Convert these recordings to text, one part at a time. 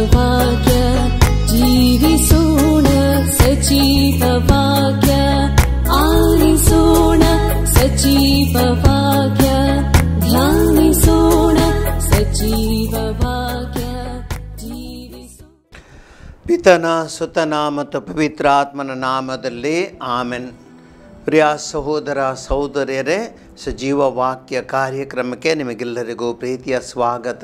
ಸಜೀವವಾಕ್ಯ ಜೀವಿಸೋಣ ಸಜೀವವಾಕ್ಯ ಆಲಿಸೋಣ ಸಜೀವವಾಕ್ಯ ಧ್ಯಾನಿಸೋಣ ಸಜೀವವಾಕ್ಯ ಜೀವಿಸೋಣ ಪಿತನ ಸುತನ ಮತ್ತು ಪವಿತ್ರಾತ್ಮನ ನಾಮದಲ್ಲಿ ಆಮೆನ್ ಪ್ರಿಯ ಸಹೋದರ ಸಹೋದರಿಯರೇ ಸಜೀವ ವಾಕ್ಯ ಕಾರ್ಯಕ್ರಮಕ್ಕೆ ನಿಮಗೆಲ್ಲರಿಗೂ ಪ್ರೀತಿಯ ಸ್ವಾಗತ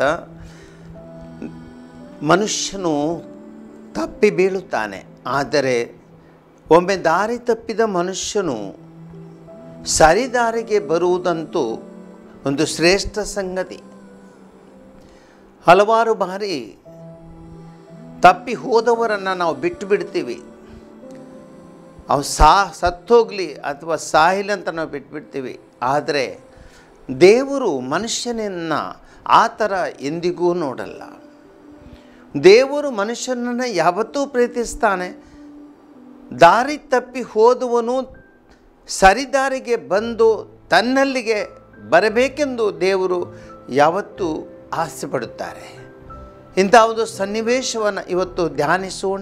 ಮನುಷ್ಯನು ತಪ್ಪಿ ಬೀಳುತ್ತಾನೆ ಆದರೆ ಒಮ್ಮೆ ದಾರಿ ತಪ್ಪಿದ ಮನುಷ್ಯನು ಸರಿದಾರಿಗೆ ಬರುವುದಂತೂ ಒಂದು ಶ್ರೇಷ್ಠ ಸಂಗತಿ ಹಲವಾರು ಬಾರಿ ತಪ್ಪಿ ಹೋದವರನ್ನು ನಾವು ಬಿಟ್ಟು ಬಿಡ್ತೀವಿ ಅವು ಸಾ ಸತ್ತೋಗಲಿ ಅಥವಾ ಸಾಯಿಲಿ ಅಂತ ನಾವು ಬಿಟ್ಬಿಡ್ತೀವಿ ಆದರೆ ದೇವರು ಮನುಷ್ಯನನ್ನು ಆ ಥರ ಎಂದಿಗೂ ನೋಡಲ್ಲ ದೇವರು ಮನುಷ್ಯನನ್ನು ಯಾವತ್ತೂ ಪ್ರೀತಿಸ್ತಾನೆ ದಾರಿ ತಪ್ಪಿ ಹೋದವನು ಸರಿದಾರಿಗೆ ಬಂದು ತನ್ನಲ್ಲಿಗೆ ಬರಬೇಕೆಂದು ದೇವರು ಯಾವತ್ತೂ ಆಸೆ ಪಡುತ್ತಾರೆ ಇಂಥ ಒಂದು ಸನ್ನಿವೇಶವನ್ನು ಇವತ್ತು ಧ್ಯಾನಿಸೋಣ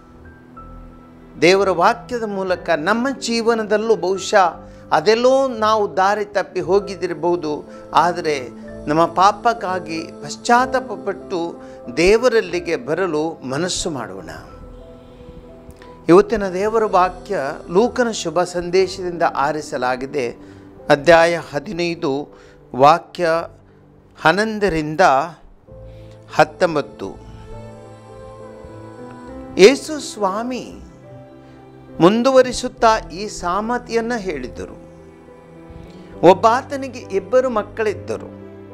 ದೇವರ ವಾಕ್ಯದ ಮೂಲಕ ನಮ್ಮ ಜೀವನದಲ್ಲೂ ಬಹುಶಃ ಅದೆಲ್ಲೋ ನಾವು ದಾರಿ ತಪ್ಪಿ ಹೋಗಿದ್ದಿರಬಹುದು ಆದರೆ ನಮ್ಮ ಪಾಪಕ್ಕಾಗಿ ಪಶ್ಚಾತ್ತಾಪಪಟ್ಟು ದೇವರಲ್ಲಿಗೆ ಬರಲು ಮನಸ್ಸು ಮಾಡೋಣ ಇವತ್ತಿನ ದೇವರ ವಾಕ್ಯ ಲೂಕನ ಶುಭ ಸಂದೇಶದಿಂದ ಆರಿಸಲಾಗಿದೆ ಅಧ್ಯಾಯ ಹದಿನೈದು ವಾಕ್ಯ ಹನ್ನೊಂದರಿಂದ ಹತ್ತೊಂಬತ್ತು ಯೇಸು ಸ್ವಾಮಿ ಮುಂದುವರಿಸುತ್ತಾ ಈ ಸಾಮತಿಯನ್ನು ಹೇಳಿದರು ಒಬ್ಬಾತನಿಗೆ ಇಬ್ಬರು ಮಕ್ಕಳಿದ್ದರು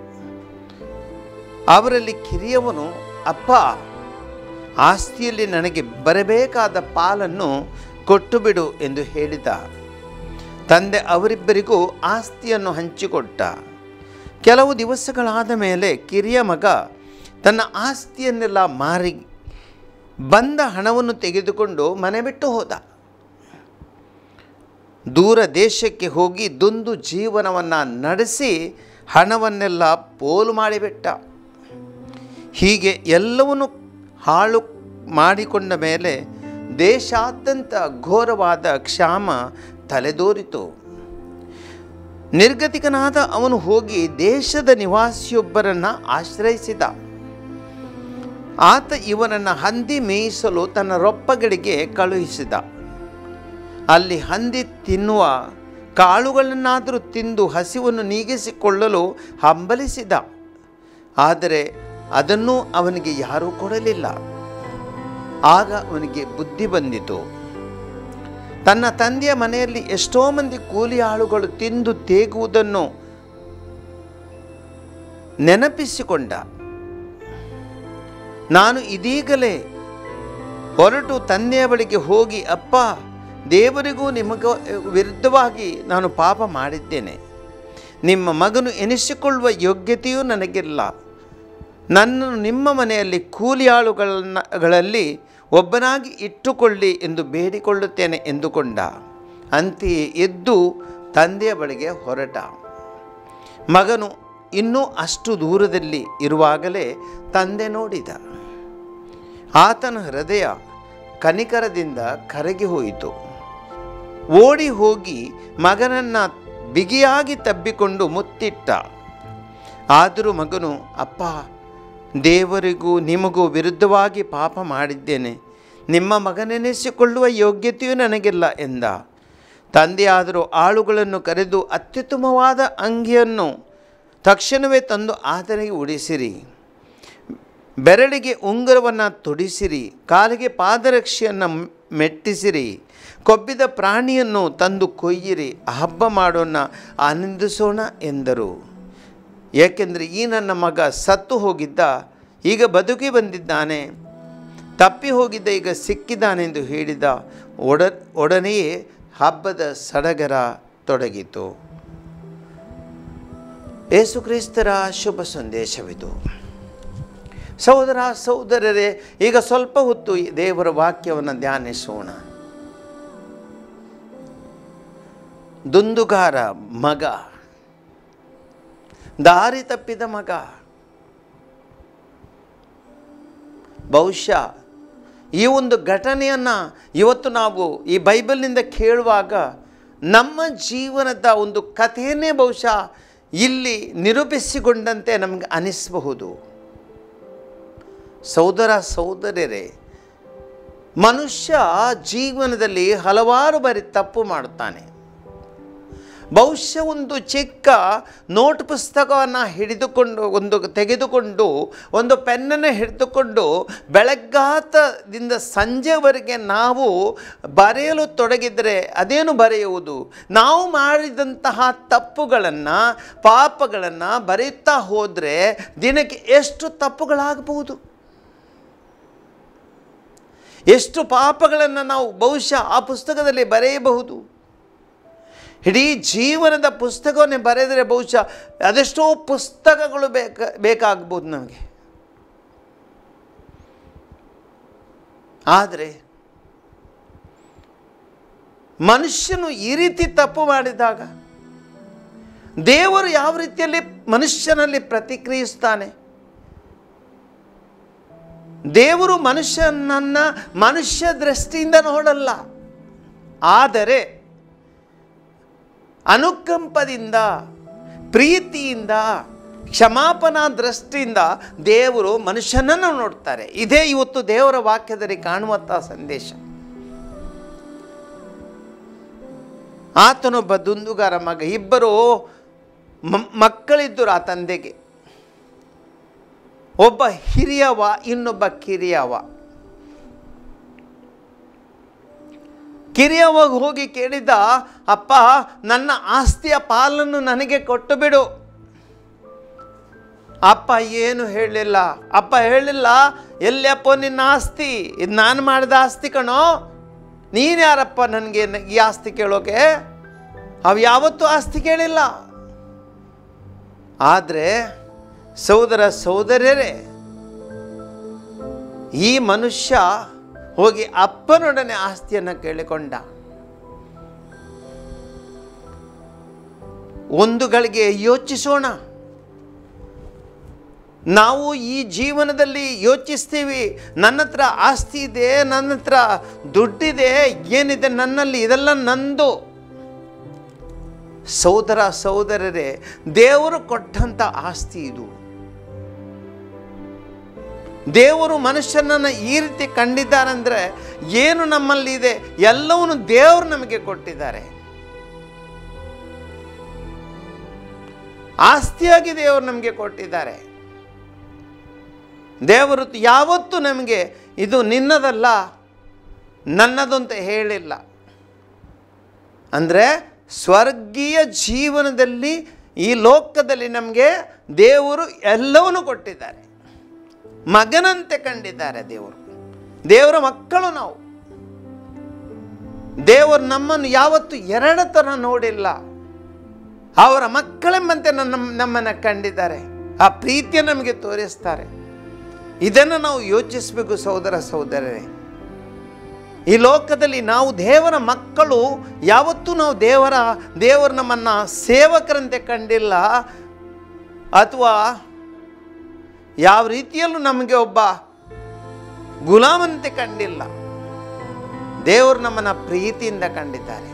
ಅವರಲ್ಲಿ ಕಿರಿಯವನು ಅಪ್ಪ ಆಸ್ತಿಯಲ್ಲಿ ನನಗೆ ಬರಬೇಕಾದ ಪಾಲನ್ನು ಕೊಟ್ಟು ಬಿಡು ಎಂದು ಹೇಳಿದ ತಂದೆ ಅವರಿಬ್ಬರಿಗೂ ಆಸ್ತಿಯನ್ನು ಹಂಚಿಕೊಟ್ಟ ಕೆಲವು ದಿವಸಗಳಾದ ಮೇಲೆ ಕಿರಿಯ ಮಗ ತನ್ನ ಆಸ್ತಿಯನ್ನೆಲ್ಲ ಮಾರಿ ಬಂದ ಹಣವನ್ನು ತೆಗೆದುಕೊಂಡು ಮನೆ ಬಿಟ್ಟು ಹೋದ ದೂರ ದೇಶಕ್ಕೆ ಹೋಗಿ ದುಂದು ಜೀವನವನ್ನು ನಡೆಸಿ ಹಣವನ್ನೆಲ್ಲ ಪೋಲು ಮಾಡಿಬಿಟ್ಟ ಹೀಗೆ ಎಲ್ಲವನ್ನು ಹಾಳು ಮಾಡಿಕೊಂಡ ಮೇಲೆ ದೇಶಾದ್ಯಂತ ಘೋರವಾದ ಕ್ಷಾಮ ತಲೆದೋರಿತು ನಿರ್ಗತಿಕನಾದ ಅವನು ಹೋಗಿ ದೇಶದ ನಿವಾಸಿಯೊಬ್ಬರನ್ನು ಆಶ್ರಯಿಸಿದ ಆತ ಇವನನ್ನು ಹಂದಿ ಮೇಯಿಸಲು ತನ್ನ ರೊಪ್ಪಗಳಿಗೆ ಕಳುಹಿಸಿದ ಅಲ್ಲಿ ಹಂದಿ ತಿನ್ನುವ ಕಾಳುಗಳನ್ನಾದರೂ ತಿಂದು ಹಸಿವನ್ನು ನೀಗಿಸಿಕೊಳ್ಳಲು ಹಂಬಲಿಸಿದ ಆದರೆ ಅದನ್ನು ಅವನಿಗೆ ಯಾರೂ ಕೊಡಲಿಲ್ಲ ಆಗ ಅವನಿಗೆ ಬುದ್ಧಿ ಬಂದಿತು ತನ್ನ ತಂದೆಯ ಮನೆಯಲ್ಲಿ ಎಷ್ಟೋ ಮಂದಿ ಕೂಲಿ ಆಳುಗಳು ತಿಂದು ತೇಗುವುದನ್ನು ನೆನಪಿಸಿಕೊಂಡ ನಾನು ಇದೀಗಲೇ ಹೊರಟು ತಂದೆಯ ಬಳಿಗೆ ಹೋಗಿ ಅಪ್ಪ ದೇವರಿಗೂ ನಿಮಗ ವಿರುದ್ಧವಾಗಿ ನಾನು ಪಾಪ ಮಾಡಿದ್ದೇನೆ ನಿಮ್ಮ ಮಗನು ಎನಿಸಿಕೊಳ್ಳುವ ಯೋಗ್ಯತೆಯೂ ನನಗಿಲ್ಲ ನನ್ನನ್ನು ನಿಮ್ಮ ಮನೆಯಲ್ಲಿ ಕೂಲಿ ಆಳುಗಳನ್ನಲ್ಲಿ ಒಬ್ಬನಾಗಿ ಇಟ್ಟುಕೊಳ್ಳಿ ಎಂದು ಬೇಡಿಕೊಳ್ಳುತ್ತೇನೆ ಎಂದುಕೊಂಡ ಅಂತೆಯೇ ಎದ್ದು ತಂದೆಯ ಬಳಿಗೆ ಹೊರಟ ಮಗನು ಇನ್ನೂ ಅಷ್ಟು ದೂರದಲ್ಲಿ ಇರುವಾಗಲೇ ತಂದೆ ನೋಡಿದ ಆತನ ಹೃದಯ ಕನಿಕರದಿಂದ ಕರಗಿ ಹೋಯಿತು ಓಡಿ ಹೋಗಿ ಮಗನನ್ನು ಬಿಗಿಯಾಗಿ ತಬ್ಬಿಕೊಂಡು ಮುತ್ತಿಟ್ಟ ಆದರೂ ಮಗನು ಅಪ್ಪ ದೇವರಿಗೂ ನಿಮಗೂ ವಿರುದ್ಧವಾಗಿ ಪಾಪ ಮಾಡಿದ್ದೇನೆ ನಿಮ್ಮ ಮಗನೆನಿಸಿಕೊಳ್ಳುವ ಯೋಗ್ಯತೆಯೂ ನನಗಿಲ್ಲ ಎಂದ ತಂದೆಯಾದರೂ ಆಳುಗಳನ್ನು ಕರೆದು ಅತ್ಯುತ್ತಮವಾದ ಅಂಗಿಯನ್ನು ತಕ್ಷಣವೇ ತಂದು ಆತನಿಗೆ ಉಡಿಸಿರಿ ಬೆರಳಿಗೆ ಉಂಗುರವನ್ನು ತೊಡಿಸಿರಿ ಕಾಲಿಗೆ ಪಾದರಕ್ಷೆಯನ್ನು ಮೆಟ್ಟಿಸಿರಿ ಕೊಬ್ಬಿದ ಪ್ರಾಣಿಯನ್ನು ತಂದು ಕೊಯ್ಯಿರಿ ಹಬ್ಬ ಮಾಡೋಣ ಆನಂದಿಸೋಣ ಎಂದರು ಏಕೆಂದರೆ ಈ ನನ್ನ ಮಗ ಸತ್ತು ಹೋಗಿದ್ದ ಈಗ ಬದುಕಿ ಬಂದಿದ್ದಾನೆ ತಪ್ಪಿ ಹೋಗಿದ್ದ ಈಗ ಸಿಕ್ಕಿದ್ದಾನೆಂದು ಹೇಳಿದ ಒಡ ಒಡನೆಯೇ ಹಬ್ಬದ ಸಡಗರ ತೊಡಗಿತು ಯೇಸುಕ್ರಿಸ್ತರ ಶುಭ ಸಂದೇಶವಿದು ಸಹೋದರ ಸಹೋದರರೇ ಈಗ ಸ್ವಲ್ಪ ಹೊತ್ತು ಈ ದೇವರ ವಾಕ್ಯವನ್ನು ಧ್ಯಾನಿಸೋಣ ದುಂದುಗಾರ ಮಗ ದಾರಿ ತಪ್ಪಿದ ಮಗ ಬಹುಶಃ ಈ ಒಂದು ಘಟನೆಯನ್ನು ಇವತ್ತು ನಾವು ಈ ಬೈಬಲ್ನಿಂದ ಕೇಳುವಾಗ ನಮ್ಮ ಜೀವನದ ಒಂದು ಕಥೆಯನ್ನೇ ಬಹುಶಃ ಇಲ್ಲಿ ನಿರೂಪಿಸಿಕೊಂಡಂತೆ ನಮಗೆ ಅನಿಸಬಹುದು ಸೋದರ ಸೋದರರೇ ಮನುಷ್ಯ ಜೀವನದಲ್ಲಿ ಹಲವಾರು ಬಾರಿ ತಪ್ಪು ಮಾಡುತ್ತಾನೆ ಬಹುಶಃ ಒಂದು ಚಿಕ್ಕ ನೋಟ್ ಪುಸ್ತಕವನ್ನು ಹಿಡಿದುಕೊಂಡು ಒಂದು ತೆಗೆದುಕೊಂಡು ಒಂದು ಪೆನ್ನನ್ನು ಹಿಡಿದುಕೊಂಡು ಬೆಳಗ್ಗಾತದಿಂದ ಸಂಜೆವರೆಗೆ ನಾವು ಬರೆಯಲು ತೊಡಗಿದರೆ ಅದೇನು ಬರೆಯುವುದು ನಾವು ಮಾಡಿದಂತಹ ತಪ್ಪುಗಳನ್ನು ಪಾಪಗಳನ್ನು ಬರೆಯುತ್ತಾ ಹೋದರೆ ದಿನಕ್ಕೆ ಎಷ್ಟು ತಪ್ಪುಗಳಾಗಬಹುದು ಎಷ್ಟು ಪಾಪಗಳನ್ನು ನಾವು ಬಹುಶಃ ಆ ಪುಸ್ತಕದಲ್ಲಿ ಬರೆಯಬಹುದು ಇಡೀ ಜೀವನದ ಪುಸ್ತಕವನ್ನೇ ಬರೆದರೆ ಬಹುಶಃ ಅದೆಷ್ಟೋ ಪುಸ್ತಕಗಳು ಬೇಕ ಬೇಕಾಗ್ಬೋದು ನಮಗೆ ಆದರೆ ಮನುಷ್ಯನು ಈ ರೀತಿ ತಪ್ಪು ಮಾಡಿದಾಗ ದೇವರು ಯಾವ ರೀತಿಯಲ್ಲಿ ಮನುಷ್ಯನಲ್ಲಿ ಪ್ರತಿಕ್ರಿಯಿಸ್ತಾನೆ ದೇವರು ಮನುಷ್ಯನನ್ನು ಮನುಷ್ಯ ದೃಷ್ಟಿಯಿಂದ ನೋಡಲ್ಲ ಆದರೆ ಅನುಕಂಪದಿಂದ ಪ್ರೀತಿಯಿಂದ ಕ್ಷಮಾಪನಾ ದೃಷ್ಟಿಯಿಂದ ದೇವರು ಮನುಷ್ಯನನ್ನು ನೋಡ್ತಾರೆ ಇದೇ ಇವತ್ತು ದೇವರ ವಾಕ್ಯದಲ್ಲಿ ಕಾಣುವಂಥ ಸಂದೇಶ ಆತನೊಬ್ಬ ದುಂದುಗಾರ ಮಗ ಇಬ್ಬರು ಮ- ಮಕ್ಕಳಿದ್ದರು ಆ ತಂದೆಗೆ ಒಬ್ಬ ಹಿರಿಯವ ಇನ್ನೊಬ್ಬ ಕಿರಿಯವ ಕಿರಿಯವಾಗ ಹೋಗಿ ಕೇಳಿದ ಅಪ್ಪ ನನ್ನ ಆಸ್ತಿಯ ಪಾಲನ್ನು ನನಗೆ ಕೊಟ್ಟು ಬಿಡು ಅಪ್ಪ ಏನು ಹೇಳಲಿಲ್ಲ ಅಪ್ಪ ಹೇಳಿಲ್ಲ ಎಲ್ಲಿಯಪ್ಪ ನಿನ್ನ ಆಸ್ತಿ ಇದು ನಾನು ಮಾಡಿದ ಆಸ್ತಿ ಕಣೋ ನೀನು ಯಾರಪ್ಪ ನನಗೆ ಈ ಆಸ್ತಿ ಕೇಳೋಕೆ ಅವು ಯಾವತ್ತೂ ಆಸ್ತಿ ಕೇಳಿಲ್ಲ ಆದರೆ ಸೋದರ ಸೋದರರೇ ಈ ಮನುಷ್ಯ ಹೋಗಿ ಅಪ್ಪನೊಡನೆ ಆಸ್ತಿಯನ್ನು ಕೇಳಿಕೊಂಡ ಒಂದು ಗಳಿಗೆ ಯೋಚಿಸೋಣ ನಾವು ಈ ಜೀವನದಲ್ಲಿ ಯೋಚಿಸ್ತೀವಿ ನನ್ನ ಹತ್ರ ಆಸ್ತಿ ಇದೆ ನನ್ನ ಹತ್ರ ದುಡ್ಡಿದೆ ಏನಿದೆ ನನ್ನಲ್ಲಿ ಇದೆಲ್ಲ ನಂದು ಸೋದರ ಸೋದರರೇ ದೇವರು ಕೊಟ್ಟಂಥ ಆಸ್ತಿ ಇದು ದೇವರು ಮನುಷ್ಯನನ್ನು ಈ ರೀತಿ ಕಂಡಿದ್ದಾರಂದರೆ ಏನು ನಮ್ಮಲ್ಲಿ ಇದೆ ಎಲ್ಲವನ್ನು ದೇವರು ನಮಗೆ ಕೊಟ್ಟಿದ್ದಾರೆ ಆಸ್ತಿಯಾಗಿ ದೇವರು ನಮಗೆ ಕೊಟ್ಟಿದ್ದಾರೆ ದೇವರು ಯಾವತ್ತೂ ನಮಗೆ ಇದು ನಿನ್ನದಲ್ಲ ನನ್ನದು ಅಂತ ಹೇಳಿಲ್ಲ ಅಂದರೆ ಸ್ವರ್ಗೀಯ ಜೀವನದಲ್ಲಿ ಈ ಲೋಕದಲ್ಲಿ ನಮಗೆ ದೇವರು ಎಲ್ಲವನ್ನೂ ಕೊಟ್ಟಿದ್ದಾರೆ ಮಗನಂತೆ ಕಂಡಿದ್ದಾರೆ ದೇವರು ದೇವರ ಮಕ್ಕಳು ನಾವು ದೇವರು ನಮ್ಮನ್ನು ಯಾವತ್ತು ಎರಡು ಥರ ನೋಡಿಲ್ಲ ಅವರ ಮಕ್ಕಳೆಂಬಂತೆ ನನ್ನ ನಮ್ಮನ್ನು ಕಂಡಿದ್ದಾರೆ ಆ ಪ್ರೀತಿಯ ನಮಗೆ ತೋರಿಸ್ತಾರೆ ಇದನ್ನು ನಾವು ಯೋಚಿಸಬೇಕು ಸಹೋದರ ಸಹೋದರರೇ ಈ ಲೋಕದಲ್ಲಿ ನಾವು ದೇವರ ಮಕ್ಕಳು ಯಾವತ್ತೂ ನಾವು ದೇವರ ದೇವರು ನಮ್ಮನ್ನು ಸೇವಕರಂತೆ ಕಂಡಿಲ್ಲ ಅಥವಾ ಯಾವ ರೀತಿಯಲ್ಲೂ ನಮಗೆ ಒಬ್ಬ ಗುಲಾಮಂತೆ ಕಂಡಿಲ್ಲ ದೇವರು ನಮ್ಮನ್ನು ಪ್ರೀತಿಯಿಂದ ಕಂಡಿದ್ದಾರೆ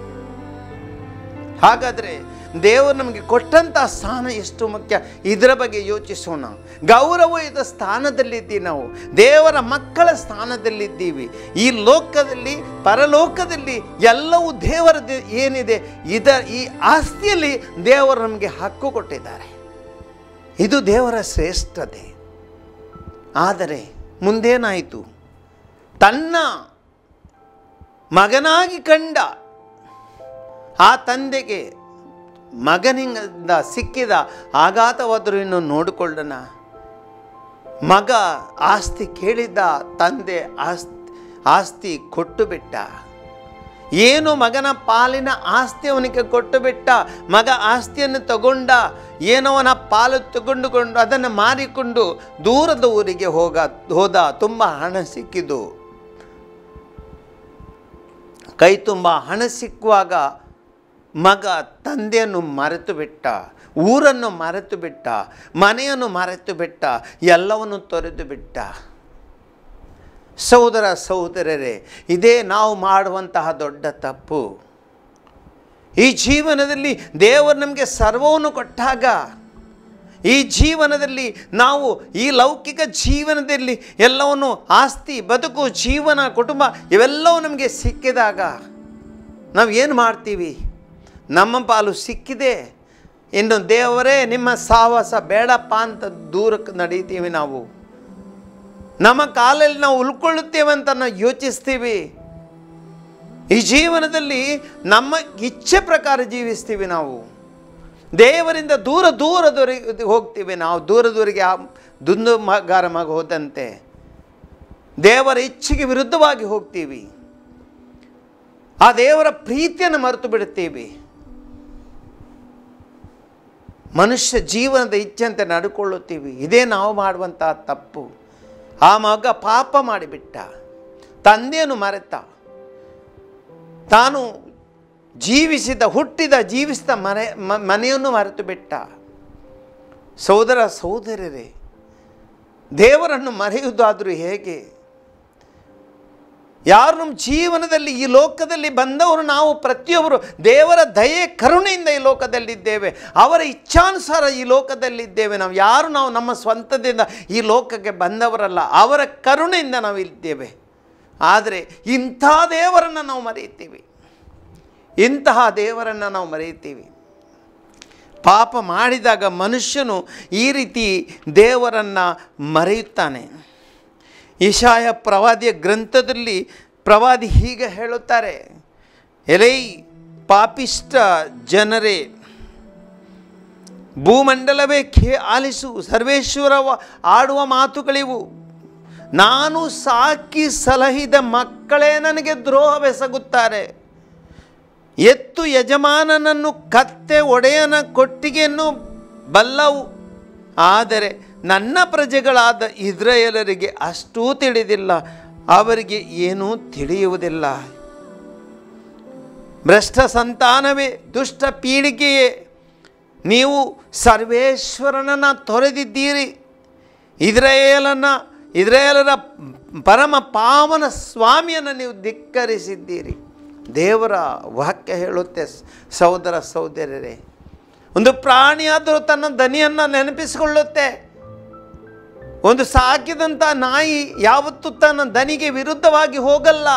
ಹಾಗಾದರೆ ದೇವರು ನಮಗೆ ಕೊಟ್ಟಂಥ ಸ್ಥಾನ ಎಷ್ಟು ಮುಖ್ಯ ಇದರ ಬಗ್ಗೆ ಯೋಚಿಸೋಣ ಗೌರವಯುತ ಸ್ಥಾನದಲ್ಲಿದ್ದೀವಿ ನಾವು ದೇವರ ಮಕ್ಕಳ ಸ್ಥಾನದಲ್ಲಿದ್ದೀವಿ ಈ ಲೋಕದಲ್ಲಿ ಪರಲೋಕದಲ್ಲಿ ಎಲ್ಲವೂ ದೇವರದ್ದು ಏನಿದೆ ಇದ ಈ ಆಸ್ತಿಯಲ್ಲಿ ದೇವರು ನಮಗೆ ಹಕ್ಕು ಕೊಟ್ಟಿದ್ದಾರೆ ಇದು ದೇವರ ಶ್ರೇಷ್ಠತೆ ಆದರೆ ಮುಂದೇನಾಯಿತು ತನ್ನ ಮಗನಾಗಿ ಕಂಡ ಆ ತಂದೆಗೆ ಮಗನಿಂದ ಸಿಕ್ಕಿದ ಆಘಾತವಾದರೂ ಇನ್ನು ನೋಡಿಕೊಳ್ಳೋಣ ಮಗ ಆಸ್ತಿ ಕೇಳಿದ್ದ ತಂದೆ ಆಸ್ತಿ ಆಸ್ತಿ ಕೊಟ್ಟು ಬಿಟ್ಟ ಏನು ಮಗನ ಪಾಲಿನ ಆಸ್ತಿ ಅವನಿಗೆ ಕೊಟ್ಟು ಬಿಟ್ಟ ಮಗ ಆಸ್ತಿಯನ್ನು ತಗೊಂಡ ಏನವನ ಪಾಲು ತಗೊಂಡುಕೊಂಡು ಅದನ್ನು ಮಾರಿಕೊಂಡು ದೂರದ ಊರಿಗೆ ಹೋಗ ಹೋದ ತುಂಬ ಹಣ ಸಿಕ್ಕಿದ್ದು ಕೈ ತುಂಬ ಹಣ ಸಿಕ್ಕುವಾಗ ಮಗ ತಂದೆಯನ್ನು ಮರೆತು ಬಿಟ್ಟ ಊರನ್ನು ಮರೆತು ಬಿಟ್ಟ ಮನೆಯನ್ನು ಮರೆತು ಬಿಟ್ಟ ಎಲ್ಲವನ್ನು ತೊರೆದು ಬಿಟ್ಟ ಸಹೋದರ ಸಹೋದರರೇ ಇದೇ ನಾವು ಮಾಡುವಂತಹ ದೊಡ್ಡ ತಪ್ಪು ಈ ಜೀವನದಲ್ಲಿ ದೇವರು ನಮಗೆ ಸರ್ವವನ್ನು ಕೊಟ್ಟಾಗ ಈ ಜೀವನದಲ್ಲಿ ನಾವು ಈ ಲೌಕಿಕ ಜೀವನದಲ್ಲಿ ಎಲ್ಲವನ್ನು ಆಸ್ತಿ ಬದುಕು ಜೀವನ ಕುಟುಂಬ ಇವೆಲ್ಲವೂ ನಮಗೆ ಸಿಕ್ಕಿದಾಗ ನಾವು ಏನು ಮಾಡ್ತೀವಿ ನಮ್ಮ ಪಾಲು ಸಿಕ್ಕಿದೆ ಇನ್ನು ದೇವರೇ ನಿಮ್ಮ ಸಾಹಸ ಬೇಡಪ್ಪ ಅಂತ ದೂರಕ್ಕೆ ನಡೀತೀವಿ ನಾವು ನಮ್ಮ ಕಾಲಲ್ಲಿ ನಾವು ಉಳ್ಕೊಳ್ಳುತ್ತೇವೆ ಅಂತ ನಾವು ಯೋಚಿಸ್ತೀವಿ ಈ ಜೀವನದಲ್ಲಿ ನಮ್ಮ ಇಚ್ಛೆ ಪ್ರಕಾರ ಜೀವಿಸ್ತೀವಿ ನಾವು ದೇವರಿಂದ ದೂರ ದೂರದವರೆಗೆ ಹೋಗ್ತೀವಿ ನಾವು ದೂರ ದೂರಿಗೆ ಆ ದುಂದು ಮಗಾರ ಮಗ ಹೋದಂತೆ ದೇವರ ಇಚ್ಛೆಗೆ ವಿರುದ್ಧವಾಗಿ ಹೋಗ್ತೀವಿ ಆ ದೇವರ ಪ್ರೀತಿಯನ್ನು ಮರೆತು ಬಿಡುತ್ತೀವಿ ಮನುಷ್ಯ ಜೀವನದ ಇಚ್ಛೆಂತೆ ನಡ್ಕೊಳ್ಳುತ್ತೀವಿ ಇದೇ ನಾವು ಮಾಡುವಂತಹ ತಪ್ಪು ಆ ಮಗ ಪಾಪ ಮಾಡಿಬಿಟ್ಟ ತಂದೆಯನ್ನು ಮರೆತ ತಾನು ಜೀವಿಸಿದ ಹುಟ್ಟಿದ ಜೀವಿಸಿದ ಮನೆ ಮ- ಮನೆಯನ್ನು ಮರೆತು ಬಿಟ್ಟ ಸೋದರ ಸೋದರರೇ ದೇವರನ್ನು ಮರೆಯುವುದಾದರೂ ಹೇಗೆ ಯಾರು ನಮ್ಮ ಜೀವನದಲ್ಲಿ ಈ ಲೋಕದಲ್ಲಿ ಬಂದವರು ನಾವು ಪ್ರತಿಯೊಬ್ಬರು ದೇವರ ದಯೆ ಕರುಣೆಯಿಂದ ಈ ಲೋಕದಲ್ಲಿದ್ದೇವೆ ಅವರ ಇಚ್ಛಾನುಸಾರ ಈ ಲೋಕದಲ್ಲಿದ್ದೇವೆ ನಾವು ಯಾರು ನಾವು ನಮ್ಮ ಸ್ವಂತದಿಂದ ಈ ಲೋಕಕ್ಕೆ ಬಂದವರಲ್ಲ ಅವರ ಕರುಣೆಯಿಂದ ನಾವು ಇದ್ದೇವೆ ಆದರೆ ಇಂಥ ದೇವರನ್ನು ನಾವು ಮರೆಯುತ್ತೀವಿ ಇಂತಹ ದೇವರನ್ನು ನಾವು ಮರೆಯುತ್ತೀವಿ ಪಾಪ ಮಾಡಿದಾಗ ಮನುಷ್ಯನು ಈ ರೀತಿ ದೇವರನ್ನು ಮರೆಯುತ್ತಾನೆ ಇಶಾಯ ಪ್ರವಾದಿಯ ಗ್ರಂಥದಲ್ಲಿ ಪ್ರವಾದಿ ಹೀಗೆ ಹೇಳುತ್ತಾರೆ ಎಲೈ ಪಾಪಿಷ್ಟ ಜನರೇ ಭೂಮಂಡಲವೇ ಖೇ ಆಲಿಸು ಸರ್ವೇಶ್ವರ ಆಡುವ ಮಾತುಗಳಿವು ನಾನು ಸಾಕಿ ಸಲಹಿದ ಮಕ್ಕಳೇ ನನಗೆ ದ್ರೋಹವೆಸಗುತ್ತಾರೆ ಎತ್ತು ಯಜಮಾನನನ್ನು ಕತ್ತೆ ಒಡೆಯನ ಕೊಟ್ಟಿಗೆಯನ್ನು ಬಲ್ಲವು ಆದರೆ ನನ್ನ ಪ್ರಜೆಗಳಾದ ಇಸ್ರಾಯೇಲರಿಗೆ ಅಷ್ಟೂ ತಿಳಿದಿಲ್ಲ ಅವರಿಗೆ ಏನೂ ತಿಳಿಯುವುದಿಲ್ಲ ಭ್ರಷ್ಟ ಸಂತಾನವೇ ದುಷ್ಟ ಪೀಳಿಗೆಯೇ ನೀವು ಸರ್ವೇಶ್ವರನನ್ನು ತೊರೆದಿದ್ದೀರಿ ಇಸ್ರಾಯೇಲನ ಇಸ್ರಾಯೇಲರ ಪರಮ ಪಾವನ ಸ್ವಾಮಿಯನ್ನು ನೀವು ಧಿಕ್ಕರಿಸಿದ್ದೀರಿ ದೇವರ ವಾಕ್ಯ ಹೇಳುತ್ತೆ ಸ್- ಸಹೋದರ ಸಹೋದರರೇ ಒಂದು ಪ್ರಾಣಿಯಾದರೂ ತನ್ನ ದನಿಯನ್ನು ನೆನಪಿಸಿಕೊಳ್ಳುತ್ತೆ ಒಂದು ಸಾಕಿದಂಥ ನಾಯಿ ಯಾವತ್ತೂ ತನ್ನ ದನಿಗೆ ವಿರುದ್ಧವಾಗಿ ಹೋಗಲ್ಲ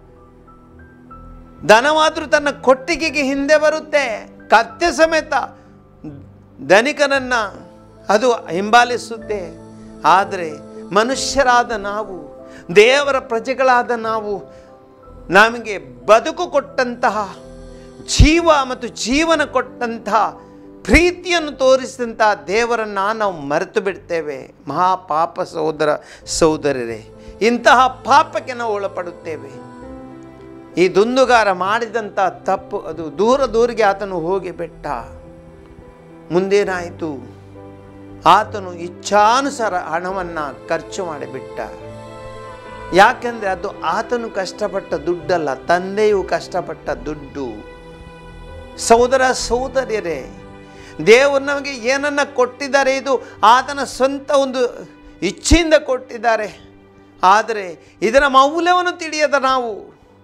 ದನವಾದರೂ ತನ್ನ ಕೊಟ್ಟಿಗೆಗೆ ಹಿಂದೆ ಬರುತ್ತೆ ಕತ್ತೆ ಸಮೇತ ಧನಿಕನನ್ನು ಅದು ಹಿಂಬಾಲಿಸುತ್ತೆ ಆದರೆ ಮನುಷ್ಯರಾದ ನಾವು ದೇವರ ಪ್ರಜೆಗಳಾದ ನಾವು ನಮಗೆ ಬದುಕು ಕೊಟ್ಟಂತಹ ಜೀವ ಮತ್ತು ಜೀವನ ಕೊಟ್ಟಂತಹ ಪ್ರೀತಿಯನ್ನು ತೋರಿಸಿದಂತಹ ದೇವರನ್ನು ನಾವು ಮರೆತು ಬಿಡ್ತೇವೆ ಮಹಾಪಾಪ ಸಹೋದರ ಸಹೋದರರೇ ಇಂತಹ ಪಾಪಕ್ಕೆ ನಾವು ಒಳಪಡುತ್ತೇವೆ ಈ ದುಂದುಗಾರ ಮಾಡಿದಂಥ ತಪ್ಪು ಅದು ದೂರ ದೂರಿಗೆ ಆತನು ಹೋಗಿ ಬಿಟ್ಟ ಮುಂದೇನಾಯಿತು ಆತನು ಇಚ್ಛಾನುಸಾರ ಹಣವನ್ನು ಖರ್ಚು ಮಾಡಿಬಿಟ್ಟ ಯಾಕೆಂದರೆ ಅದು ಆತನು ಕಷ್ಟಪಟ್ಟ ದುಡ್ಡಲ್ಲ ತಂದೆಯು ಕಷ್ಟಪಟ್ಟ ದುಡ್ಡು ಸಹೋದರ ಸಹೋದರಿಯರೇ ದೇವರು ನಮಗೆ ಏನನ್ನು ಕೊಟ್ಟಿದ್ದಾರೆ ಇದು ಆತನ ಸ್ವಂತ ಒಂದು ಇಚ್ಛೆಯಿಂದ ಕೊಟ್ಟಿದ್ದಾರೆ ಆದರೆ ಇದರ ಮೌಲ್ಯವನ್ನು ತಿಳಿಯದ ನಾವು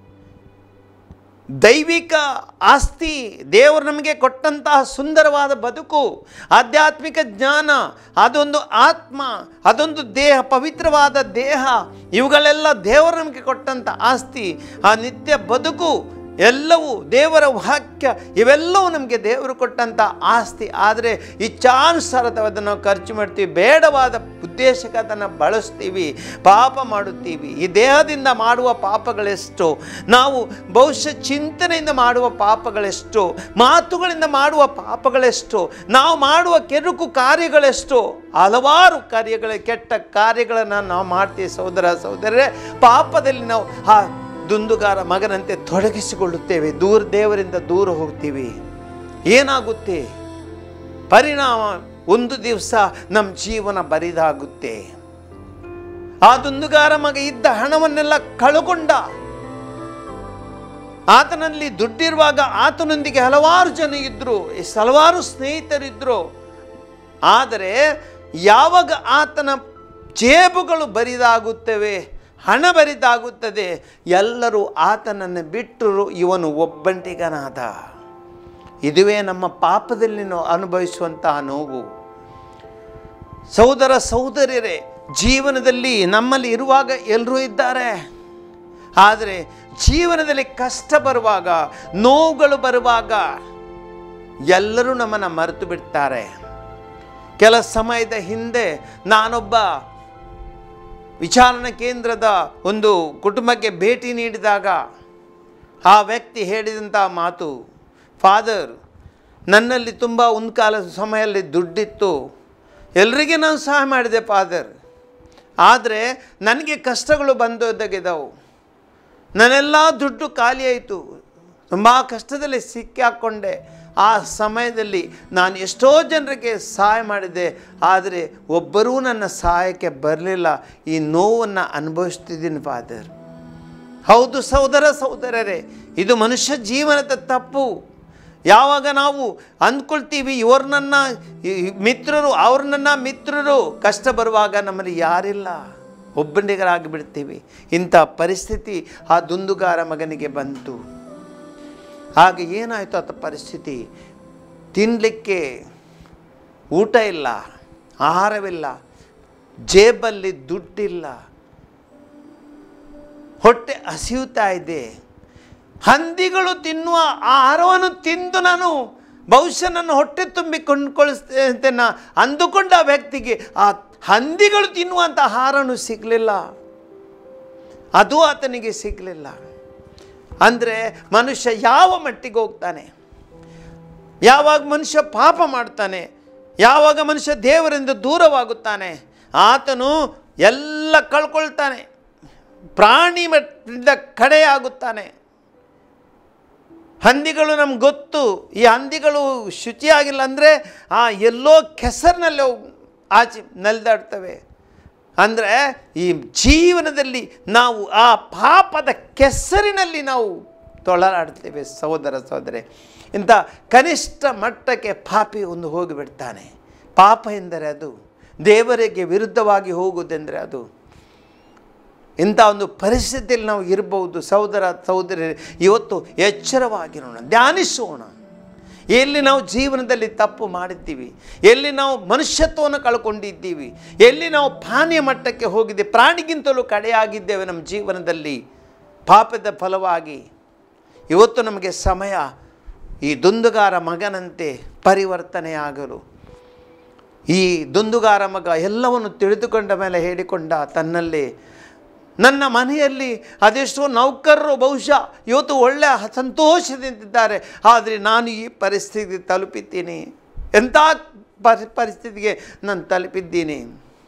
ದೈವಿಕ ಆಸ್ತಿ ದೇವರು ನಮಗೆ ಕೊಟ್ಟಂತಹ ಸುಂದರವಾದ ಬದುಕು ಆಧ್ಯಾತ್ಮಿಕ ಜ್ಞಾನ ಅದೊಂದು ಆತ್ಮ ಅದೊಂದು ದೇಹ ಪವಿತ್ರವಾದ ದೇಹ ಇವುಗಳೆಲ್ಲ ದೇವರು ನಮಗೆ ಕೊಟ್ಟಂಥ ಆಸ್ತಿ ಆ ನಿತ್ಯ ಬದುಕು ಎಲ್ಲವೂ ದೇವರ ವಾಕ್ಯ ಇವೆಲ್ಲವೂ ನಮಗೆ ದೇವರು ಕೊಟ್ಟಂಥ ಆಸ್ತಿ ಆದರೆ ಇಚ್ಛಾನುಸಾರದ ಅದನ್ನು ನಾವು ಖರ್ಚು ಮಾಡ್ತೀವಿ ಬೇಡವಾದ ಉದ್ದೇಶಕ್ಕೆ ಅದನ್ನು ಬಳಸ್ತೀವಿ ಪಾಪ ಮಾಡುತ್ತೀವಿ ಈ ದೇಹದಿಂದ ಮಾಡುವ ಪಾಪಗಳೆಷ್ಟು ನಾವು ಬಹುಶಃ ಚಿಂತನೆಯಿಂದ ಮಾಡುವ ಪಾಪಗಳೆಷ್ಟು ಮಾತುಗಳಿಂದ ಮಾಡುವ ಪಾಪಗಳೆಷ್ಟು ನಾವು ಮಾಡುವ ಕೆರುಕು ಕಾರ್ಯಗಳೆಷ್ಟು ಹಲವಾರು ಕಾರ್ಯಗಳ ಕೆಟ್ಟ ಕಾರ್ಯಗಳನ್ನು ನಾವು ಮಾಡ್ತೀವಿ ಸಹೋದರ ಸಹೋದರರೇ ಪಾಪದಲ್ಲಿ ನಾವು ಆ ದುಂದುಗಾರ ಮಗನಂತೆ ತೊಡಗಿಸಿಕೊಳ್ಳುತ್ತೇವೆ ದೂರ ದೇವರಿಂದ ದೂರ ಹೋಗ್ತೀವಿ ಏನಾಗುತ್ತೆ ಪರಿಣಾಮ ಒಂದು ದಿವಸ ನಮ್ಮ ಜೀವನ ಬರಿದಾಗುತ್ತೆ ಆ ದುಂದುಗಾರ ಮಗ ಇದ್ದ ಹಣವನ್ನೆಲ್ಲ ಕಳಕೊಂಡ ಆತನಲ್ಲಿ ದುಡ್ಡಿರುವಾಗ ಆತನೊಂದಿಗೆ ಹಲವಾರು ಜನ ಇದ್ದರು ಎಷ್ಟ್ ಹಲವಾರು ಸ್ನೇಹಿತರಿದ್ದರು ಆದರೆ ಯಾವಾಗ ಆತನ ಜೇಬುಗಳು ಬರಿದಾಗುತ್ತವೆ ಹಣಬರಿದಾಗುತ್ತದೆ ಎಲ್ಲರೂ ಆತನನ್ನು ಬಿಟ್ಟರು ಇವನು ಒಬ್ಬಂಟಿಗನಾದ ಇದುವೇ ನಮ್ಮ ಪಾಪದಲ್ಲಿ ನಾವು ಅನುಭವಿಸುವಂತಹ ನೋವು ಸಹೋದರ ಸಹೋದರಿಯರೇ ಜೀವನದಲ್ಲಿ ನಮ್ಮಲ್ಲಿ ಇರುವಾಗ ಎಲ್ಲರೂ ಇದ್ದಾರೆ ಆದರೆ ಜೀವನದಲ್ಲಿ ಕಷ್ಟ ಬರುವಾಗ ನೋವುಗಳು ಬರುವಾಗ ಎಲ್ಲರೂ ನಮ್ಮನ್ನು ಮರೆತು ಬಿಡ್ತಾರೆ ಕೆಲ ಸಮಯದ ಹಿಂದೆ ನಾನೊಬ್ಬ ವಿಚಾರಣಾ ಕೇಂದ್ರದ ಒಂದು ಕುಟುಂಬಕ್ಕೆ ಭೇಟಿ ನೀಡಿದಾಗ ಆ ವ್ಯಕ್ತಿ ಹೇಳಿದಂಥ ಮಾತು ಫಾದರ್ ನನ್ನಲ್ಲಿ ತುಂಬ ಒಂದು ಕಾಲ ಸಮಯದಲ್ಲಿ ದುಡ್ಡಿತ್ತು ಎಲ್ರಿಗೆ ನಾನು ಸಹಾಯ ಮಾಡಿದೆ ಫಾದರ್ ಆದರೆ ನನಗೆ ಕಷ್ಟಗಳು ಬಂದೊದಗಿದವು ನನ್ನೆಲ್ಲ ದುಡ್ಡು ಖಾಲಿ ಆಯಿತು ತುಂಬ ಕಷ್ಟದಲ್ಲಿ ಸಿಕ್ಕಿ ಹಾಕ್ಕೊಂಡೆ ಆ ಸಮಯದಲ್ಲಿ ನಾನು ಎಷ್ಟೋ ಜನರಿಗೆ ಸಹಾಯ ಮಾಡಿದೆ ಆದರೆ ಒಬ್ಬರೂ ನನ್ನ ಸಹಾಯಕ್ಕೆ ಬರಲಿಲ್ಲ ಈ ನೋವನ್ನು ಅನುಭವಿಸ್ತಿದ್ದೀನಿ ಫಾದರ್ ಹೌದು ಸಹೋದರ ಸಹೋದರರೇ ಇದು ಮನುಷ್ಯ ಜೀವನದ ತಪ್ಪು ಯಾವಾಗ ನಾವು ಅಂದ್ಕೊಳ್ತೀವಿ ಇವ್ರು ನನ್ನ ಈ ಮಿತ್ರರು ಅವ್ರು ನನ್ನ ಮಿತ್ರರು ಕಷ್ಟ ಬರುವಾಗ ನಮ್ಮಲ್ಲಿ ಯಾರಿಲ್ಲ ಒಬ್ಬಂಡಿಗರಾಗಿ ಬಿಡ್ತೀವಿ ಇಂಥ ಪರಿಸ್ಥಿತಿ ಆ ದುಂದುಗಾರ ಮಗನಿಗೆ ಬಂತು ಆಗ ಏನಾಯಿತು ಆತ ಪರಿಸ್ಥಿತಿ ತಿನ್ನಲಿಕ್ಕೆ ಊಟ ಇಲ್ಲ ಆಹಾರವಿಲ್ಲ ಜೇಬಲ್ಲಿ ದುಡ್ಡಿಲ್ಲ ಹೊಟ್ಟೆ ಹಸಿಯುತ್ತಾ ಇದೆ ಹಂದಿಗಳು ತಿನ್ನುವ ಆಹಾರವನ್ನು ತಿಂದು ನಾನು ಬಹುಶಃ ನನ್ನ ಹೊಟ್ಟೆ ತುಂಬಿ ಕೊಂಡ್ಕೊಳಿಸ್ತೇನೆ ಅಂತ ನಾ ಅಂದುಕೊಂಡ ಆ ವ್ಯಕ್ತಿಗೆ ಆ ಹಂದಿಗಳು ತಿನ್ನುವಂಥ ಆಹಾರನೂ ಸಿಗಲಿಲ್ಲ ಅದು ಆತನಿಗೆ ಸಿಗಲಿಲ್ಲ ಅಂದರೆ ಮನುಷ್ಯ ಯಾವ ಮಟ್ಟಿಗೆ ಹೋಗ್ತಾನೆ ಯಾವಾಗ ಮನುಷ್ಯ ಪಾಪ ಮಾಡ್ತಾನೆ ಯಾವಾಗ ಮನುಷ್ಯ ದೇವರಿಂದ ದೂರವಾಗುತ್ತಾನೆ ಆತನು ಎಲ್ಲ ಕಳ್ಕೊಳ್ತಾನೆ ಪ್ರಾಣಿ ಮಟ್ಟದ ಕಡೆಯಾಗುತ್ತಾನೆ ಹಂದಿಗಳು ನಮ್ಗೆ ಗೊತ್ತು ಈ ಹಂದಿಗಳು ಶುಚಿಯಾಗಿಲ್ಲ ಅಂದರೆ ಆ ಎಲ್ಲೋ ಕೆಸರಿನಲ್ಲಿ ಹೋಗ್- ಆಚೆ ನಲಿದಾಡ್ತವೆ ಅಂದರೆ ಈ ಜೀವನದಲ್ಲಿ ನಾವು ಆ ಪಾಪದ ಕೆಸರಿನಲ್ಲಿ ನಾವು ತೊಳಲಾಡ್ತೇವೆ ಸಹೋದರ ಸಹೋದರಿ ಇಂಥ ಕನಿಷ್ಠ ಮಟ್ಟಕ್ಕೆ ಪಾಪಿ ಒಂದು ಹೋಗಿಬಿಡ್ತಾನೆ ಪಾಪ ಎಂದರೆ ಅದು ದೇವರಿಗೆ ವಿರುದ್ಧವಾಗಿ ಹೋಗುವುದೆಂದರೆ ಅದು ಇಂಥ ಒಂದು ಪರಿಸ್ಥಿತಿಯಲ್ಲಿ ನಾವು ಇರಬಹುದು ಸಹೋದರ ಸಹೋದರಿ ಇವತ್ತು ಎಚ್ಚರವಾಗಿರೋಣ ಧ್ಯಾನಿಸೋಣ ಎಲ್ಲಿ ನಾವು ಜೀವನದಲ್ಲಿ ತಪ್ಪು ಮಾಡಿದ್ದೀವಿ ಎಲ್ಲಿ ನಾವು ಮನುಷ್ಯತ್ವವನ್ನು ಕಳ್ಕೊಂಡಿದ್ದೀವಿ ಎಲ್ಲಿ ನಾವು ಪಾನೀಯ ಮಟ್ಟಕ್ಕೆ ಹೋಗಿದೆ ಪ್ರಾಣಿಗಿಂತಲೂ ಕಡೆಯಾಗಿದ್ದೇವೆ ನಮ್ಮ ಜೀವನದಲ್ಲಿ ಪಾಪದ ಫಲವಾಗಿ ಇವತ್ತು ನಮಗೆ ಸಮಯ ಈ ದುಂದುಗಾರ ಮಗನಂತೆ ಪರಿವರ್ತನೆಯಾಗಲು ಈ ದುಂದುಗಾರ ಮಗ ಎಲ್ಲವನ್ನು ತಿಳಿದುಕೊಂಡ ಮೇಲೆ ಹೇಳಿಕೊಂಡ ತನ್ನಲ್ಲಿ ನನ್ನ ಮನೆಯಲ್ಲಿ ಅದೆಷ್ಟೋ ನೌಕರರು ಬಹುಶಃ ಇವತ್ತು ಒಳ್ಳೆಯ ಸಂತೋಷದಿಂದಿದ್ದಾರೆ ಆದರೆ ನಾನು ಈ ಪರಿಸ್ಥಿತಿ ತಲುಪಿದ್ದೀನಿ ಎಂಥ ಪರಿ ಪರಿಸ್ಥಿತಿಗೆ ನಾನು ತಲುಪಿದ್ದೀನಿ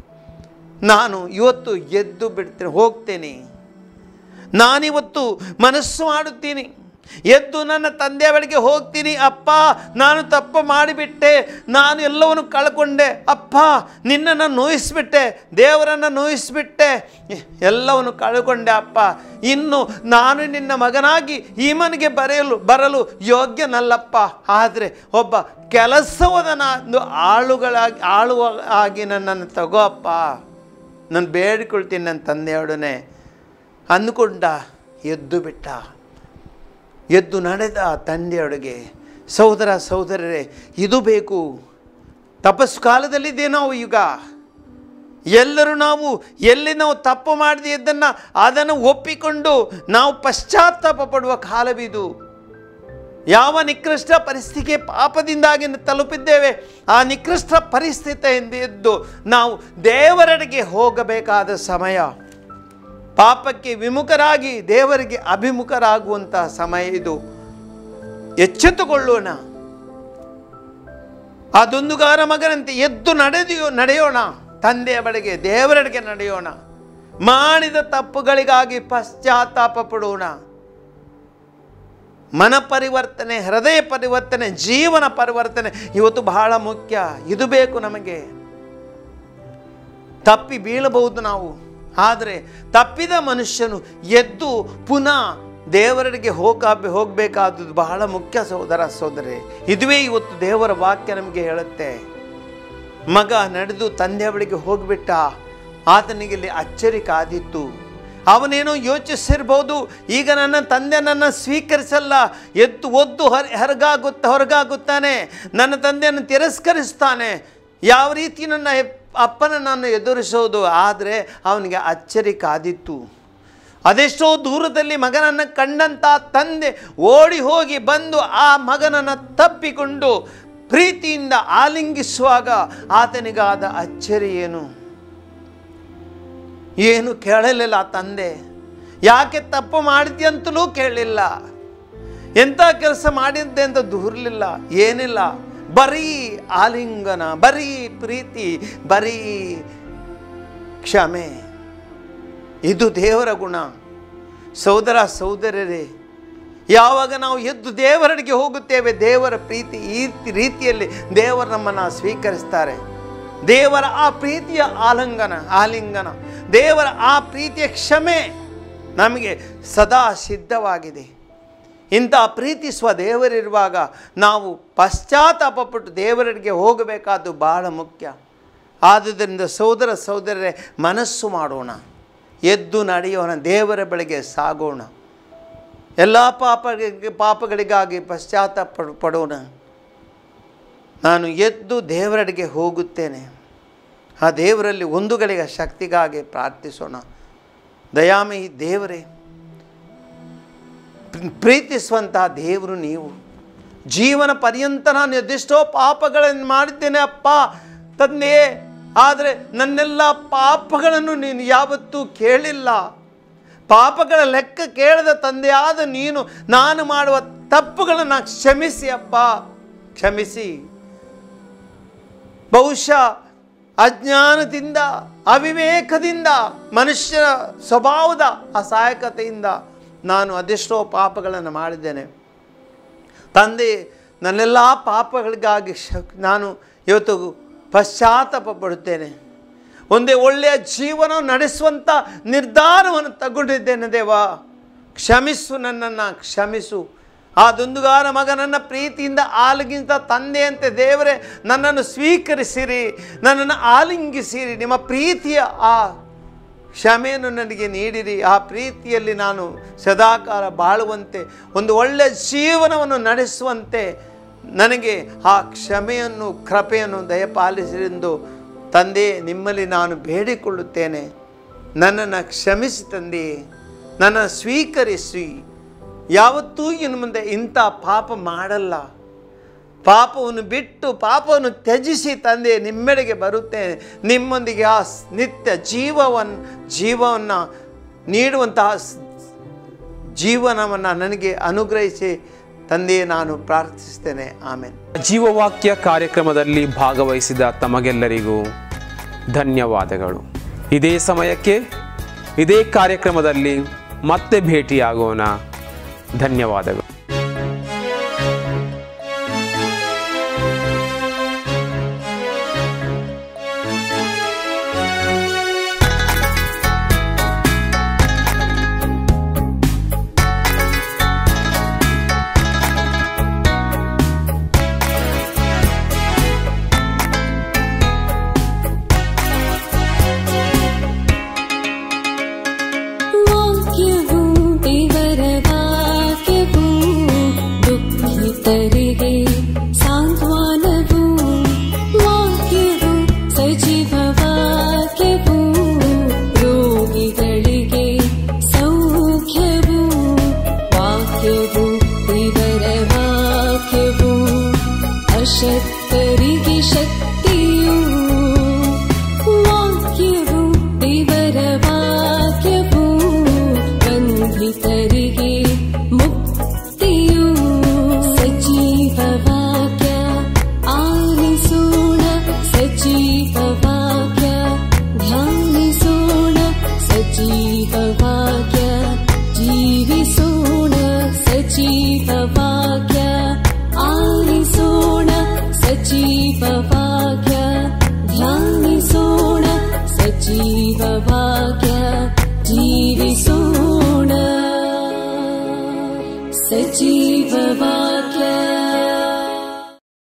ನಾನು ಇವತ್ತು ಎದ್ದು ಬಿಡ್ತೇನೆ ಹೋಗ್ತೇನೆ ನಾನಿವತ್ತು ಮನಸ್ಸು ಮಾಡುತ್ತೀನಿ ಎದ್ದು ನನ್ನ ತಂದೆಯ ಬಳಿಗೆ ಹೋಗ್ತೀನಿ ಅಪ್ಪ ನಾನು ತಪ್ಪು ಮಾಡಿಬಿಟ್ಟೆ ನಾನು ಎಲ್ಲವನ್ನು ಕಳ್ಕೊಂಡೆ ಅಪ್ಪ ನಿನ್ನನ್ನು ನೋಯಿಸ್ಬಿಟ್ಟೆ ದೇವರನ್ನು ನೋಯಿಸ್ಬಿಟ್ಟೆ ಎಲ್ಲವನ್ನು ಕಳ್ಕೊಂಡೆ ಅಪ್ಪ ಇನ್ನು ನಾನು ನಿನ್ನ ಮಗನಾಗಿ ಈ ಮನೆಗೆ ಬರೆಯಲು ಬರಲು ಯೋಗ್ಯನಲ್ಲಪ್ಪ ಆದರೆ ಒಬ್ಬ ಕೆಲಸವದ ನಾನು ಆಳುಗಳಾಗಿ ಆಳುವ ಆಗಿ ನನ್ನನ್ನು ತಗೋ ಅಪ್ಪ ನಾನು ಬೇಡಿಕೊಳ್ತೀನಿ ನನ್ನ ತಂದೆಯೊಡನೆ ಅಂದುಕೊಂಡ ಎದ್ದು ಬಿಟ್ಟ ಎದ್ದು ನಡೆದ ತಂದೆಯೊಳಗೆ ಸಹೋದರ ಸಹೋದರರೇ ಇದು ಬೇಕು ತಪಸ್ಸು ಕಾಲದಲ್ಲಿದೆ ನಾವು ಈಗ ಎಲ್ಲರೂ ನಾವು ಎಲ್ಲಿ ನಾವು ತಪ್ಪು ಮಾಡಿದೆ ಇದನ್ನು ಅದನ್ನು ಒಪ್ಪಿಕೊಂಡು ನಾವು ಪಶ್ಚಾತ್ತಾಪ ಪಡುವ ಕಾಲವಿದು ಯಾವ ನಿಕೃಷ್ಟ ಪರಿಸ್ಥಿತಿಗೆ ಪಾಪದಿಂದಾಗಿ ತಲುಪಿದ್ದೇವೆ ಆ ನಿಕೃಷ್ಟ ಪರಿಸ್ಥಿತಿಯಿಂದ ಎದ್ದು ನಾವು ದೇವರೆಡೆಗೆ ಹೋಗಬೇಕಾದ ಸಮಯ ಪಾಪಕ್ಕೆ ವಿಮುಖರಾಗಿ ದೇವರಿಗೆ ಅಭಿಮುಖರಾಗುವಂತಹ ಸಮಯ ಇದು ಎಚ್ಚೆತ್ತುಕೊಳ್ಳೋಣ ಆ ದುಂದುಗಾರ ಮಗನಂತೆ ಎದ್ದು ನಡೆದಿಯೋ ನಡೆಯೋಣ ತಂದೆಯ ಬಳಿಗೆ ದೇವರೆಡೆಗೆ ನಡೆಯೋಣ ಮಾಡಿದ ತಪ್ಪುಗಳಿಗಾಗಿ ಪಶ್ಚಾತ್ತಾಪ ಪಡೋಣ ಮನ ಪರಿವರ್ತನೆ ಹೃದಯ ಪರಿವರ್ತನೆ ಜೀವನ ಪರಿವರ್ತನೆ ಇವತ್ತು ಬಹಳ ಮುಖ್ಯ ಇದು ಬೇಕು ನಮಗೆ ತಪ್ಪಿ ಬೀಳಬಹುದು ನಾವು ಆದರೆ ತಪ್ಪಿದ ಮನುಷ್ಯನು ಎದ್ದು ಪುನಃ ದೇವರಿಗೆ ಹೋಗ ಹೋಗಬೇಕಾದದ್ದು ಬಹಳ ಮುಖ್ಯ ಸಹೋದರ ಸಹೋದರಿ ಇದುವೇ ಇವತ್ತು ದೇವರ ವಾಕ್ಯ ನಮಗೆ ಹೇಳುತ್ತೆ ಮಗ ನಡೆದು ತಂದೆಯ ಬಳಿಗೆ ಹೋಗಿಬಿಟ್ಟ ಆತನಿಗೆ ಇಲ್ಲಿ ಅಚ್ಚರಿ ಕಾದಿತ್ತು ಅವನೇನೋ ಯೋಚಿಸಿರ್ಬೋದು ಈಗ ನನ್ನ ತಂದೆ ನನ್ನ ಸ್ವೀಕರಿಸಲ್ಲ ಎದ್ದು ಒದ್ದು ಹೊರ ಹೊರಗಾಗುತ್ತ ಹೊರಗಾಗುತ್ತಾನೆ ನನ್ನ ತಂದೆಯನ್ನು ತಿರಸ್ಕರಿಸ್ತಾನೆ ಯಾವ ರೀತಿ ನನ್ನ ಹೆಪ್- ಅಪ್ಪನ ನಾನು ಎದುರಿಸೋದು ಆದರೆ ಅವನಿಗೆ ಅಚ್ಚರಿ ಕಾದಿತ್ತು ಅದೆಷ್ಟೋ ದೂರದಲ್ಲಿ ಮಗನನ್ನು ಕಂಡಂಥ ತಂದೆ ಓಡಿ ಹೋಗಿ ಬಂದು ಆ ಮಗನನ್ನು ತಪ್ಪಿಕೊಂಡು ಪ್ರೀತಿಯಿಂದ ಆಲಿಂಗಿಸುವಾಗ ಆತನಿಗಾದ ಅಚ್ಚರಿ ಏನು ಏನು ಕೇಳಲಿಲ್ಲ ಆ ತಂದೆ ಯಾಕೆ ತಪ್ಪು ಮಾಡಿದ್ಯಂತಲೂ ಕೇಳಲಿಲ್ಲ ಎಂಥ ಕೆಲಸ ಮಾಡಿದ್ದೆ ಅಂತ ದೂರಲಿಲ್ಲ ಏನಿಲ್ಲ ಬರೀ ಆಲಿಂಗನ ಬರೀ ಪ್ರೀತಿ ಬರೀ ಕ್ಷಮೆ ಇದು ದೇವರ ಗುಣ ಸೋದರ ಸೋದರರೇ ಯಾವಾಗ ನಾವು ಎದ್ದು ದೇವರಡಿಗೆ ಹೋಗುತ್ತೇವೆ ದೇವರ ಪ್ರೀತಿ ಈ ರೀತಿಯಲ್ಲಿ ದೇವರು ನಮ್ಮನ್ನು ಸ್ವೀಕರಿಸ್ತಾರೆ ದೇವರ ಆ ಪ್ರೀತಿಯ ಆಲಿಂಗನ ಆಲಿಂಗನ ದೇವರ ಆ ಪ್ರೀತಿಯ ಕ್ಷಮೆ ನಮಗೆ ಸದಾ ಸಿದ್ಧವಾಗಿದೆ ಇಂಥ ಪ್ರೀತಿಸುವ ದೇವರಿರುವಾಗ ನಾವು ಪಶ್ಚಾತ್ತಾಪಪಟ್ಟು ದೇವರಡಿಗೆ ಹೋಗಬೇಕಾದ್ದು ಬಹಳ ಮುಖ್ಯ ಆದುದರಿಂದ ಸೋದರ ಸೋದರರೇ ಮನಸ್ಸು ಮಾಡೋಣ ಎದ್ದು ನಡೆಯೋಣ ದೇವರ ಬಳಿಗೆ ಸಾಗೋಣ ಎಲ್ಲ ಪಾಪಗಳಿಗೆ ಪಾಪಗಳಿಗಾಗಿ ಪಶ್ಚಾತ್ತಾಪ ಪಡೋಣ ನಾನು ಎದ್ದು ದೇವರಡಿಗೆ ಹೋಗುತ್ತೇನೆ ಆ ದೇವರಲ್ಲಿ ಒಂದು ಗಳಿಗೆ ಶಕ್ತಿಗಾಗಿ ಪ್ರಾರ್ಥಿಸೋಣ ದಯಾಮಯಿ ದೇವರೇ ಪ್ರೀ- ಪ್ರೀತಿಸುವಂತಹ ದೇವರು ನೀವು ಜೀವನ ಪರ್ಯಂತ ನಾನು ಎದೆಷ್ಟೋ ಪಾಪಗಳನ್ನು ಮಾಡಿದ್ದೇನೆ ಅಪ್ಪ ತಂದೆಯೇ ಆದರೆ ನನ್ನೆಲ್ಲ ಪಾಪಗಳನ್ನು ನೀನು ಯಾವತ್ತೂ ಕೇಳಿಲ್ಲ ಪಾಪಗಳ ಲೆಕ್ಕ ಕೇಳದ ತಂದೆಯಾದ ನೀನು ನಾನು ಮಾಡುವ ತಪ್ಪುಗಳನ್ನು ಕ್ಷಮಿಸಿ ಅಪ್ಪ ಕ್ಷಮಿಸಿ ಬಹುಶಃ ಅಜ್ಞಾನದಿಂದ ಅವಿವೇಕದಿಂದ ಮನುಷ್ಯನ ಸ್ವಭಾವದ ಅಸಹಾಯಕತೆಯಿಂದ ನಾನು ಅದೆಷ್ಟೋ ಪಾಪಗಳನ್ನು ಮಾಡಿದ್ದೇನೆ ತಂದೆ ನನ್ನೆಲ್ಲ ಪಾಪಗಳಿಗಾಗಿ ಶ ನಾನು ಇವತ್ತು ಪಶ್ಚಾತ್ತಾಪ ಪಡುತ್ತೇನೆ ಒಂದೇ ಒಳ್ಳೆಯ ಜೀವನ ನಡೆಸುವಂಥ ನಿರ್ಧಾರವನ್ನು ತಗೊಂಡಿದ್ದೇನೆ ದೇವಾ ಕ್ಷಮಿಸು ನನ್ನನ್ನು ಕ್ಷಮಿಸು ಆ ದುಂದುಗಾರ ಮಗನನ್ನ ಪ್ರೀತಿಯಿಂದ ಆಲಗಿಂತ ತಂದೆಯಂತೆ ದೇವರೇ ನನ್ನನ್ನು ಸ್ವೀಕರಿಸಿರಿ ನನ್ನನ್ನು ಆಲಿಂಗಿಸಿರಿ ನಿಮ್ಮ ಪ್ರೀತಿಯ ಆ ಕ್ಷಮೆಯನ್ನು ನನಗೆ ನೀಡಿರಿ ಆ ಪ್ರೀತಿಯಲ್ಲಿ ನಾನು ಸದಾಕಾಲ ಬಾಳುವಂತೆ ಒಂದು ಒಳ್ಳೆಯ ಜೀವನವನ್ನು ನಡೆಸುವಂತೆ ನನಗೆ ಆ ಕ್ಷಮೆಯನ್ನು ಕೃಪೆಯನ್ನು ದಯಪಾಲಿಸಿರೆಂದು ತಂದೆ ನಿಮ್ಮಲ್ಲಿ ನಾನು ಬೇಡಿಕೊಳ್ಳುತ್ತೇನೆ ನನ್ನನ್ನು ಕ್ಷಮಿಸಿ ತಂದೆ ನನ್ನ ಸ್ವೀಕರಿಸಿ ಯಾವತ್ತೂ ಇನ್ನು ಮುಂದೆ ಇಂಥ ಪಾಪ ಮಾಡಲ್ಲ ಪಾಪವನ್ನು ಬಿಟ್ಟು ಪಾಪವನ್ನು ತ್ಯಜಿಸಿ ತಂದೆ ನಿಮ್ಮೆಡೆಗೆ ಬರುತ್ತೇನೆ ನಿಮ್ಮೊಂದಿಗೆ ಆ ಸ್- ನಿತ್ಯ ಜೀವವನ್ನು ಜೀವವನ್ನು ನೀಡುವಂತಹ ಸ್- ಜೀವನವನ್ನು ನನಗೆ ಅನುಗ್ರಹಿಸಿ ತಂದೆಯೇ ನಾನು ಪ್ರಾರ್ಥಿಸ್ತೇನೆ ಆಮೇಲೆ ಜೀವವಾಕ್ಯ ಕಾರ್ಯಕ್ರಮದಲ್ಲಿ ಭಾಗವಹಿಸಿದ ತಮಗೆಲ್ಲರಿಗೂ ಧನ್ಯವಾದಗಳು ಇದೇ ಸಮಯಕ್ಕೆ ಇದೇ ಕಾರ್ಯಕ್ರಮದಲ್ಲಿ ಮತ್ತೆ ಭೇಟಿಯಾಗೋಣ ಧನ್ಯವಾದಗಳು ವಾಕ್ಯವು ದೇವರ ವಾಕ್ಯವು ದುಃಖಿತರಿಗೆ ಸಾಂತ್ವನವು ವಾಕ್ಯವು ಸಜೀವ ವಾಕ್ಯವು ರೋಗಿಗಳಿಗೆ ಸೌಖ್ಯವು ವಾಕ್ಯವು ದೇವರ ವಾಕ್ಯವು ಅಶಕ್ತರಿಗೆ ಶಕ್ತಿಯು ವಾಕ್ಯವು ದೇವರ ವಾಕ್ಯವು ಬಂಧಿತರಿಗೆ ಮುಕ್ತಿಯು ಸಜೀವ ವಾಕ್ಯ ಆಲಿಸೋಣ ಸಜೀವ ವಾಕ್ಯ ಧ್ಯಾನಿಸೋಣ ಸಜೀವ ವಾಕ್ಯ ಜೀವಿಸೋಣ ಸಜೀವ ವಾಕ್ಯ ಆಲಿಸೋಣ ಸಜೀವ ವಾಕ್ಯ ಧ್ಯಾನಿಸೋಣ ಸಜೀವ ವಾಕ್ಯ ಜೀವಿಸೋಣ ಸಜೀವ ವಾಕ್ಯ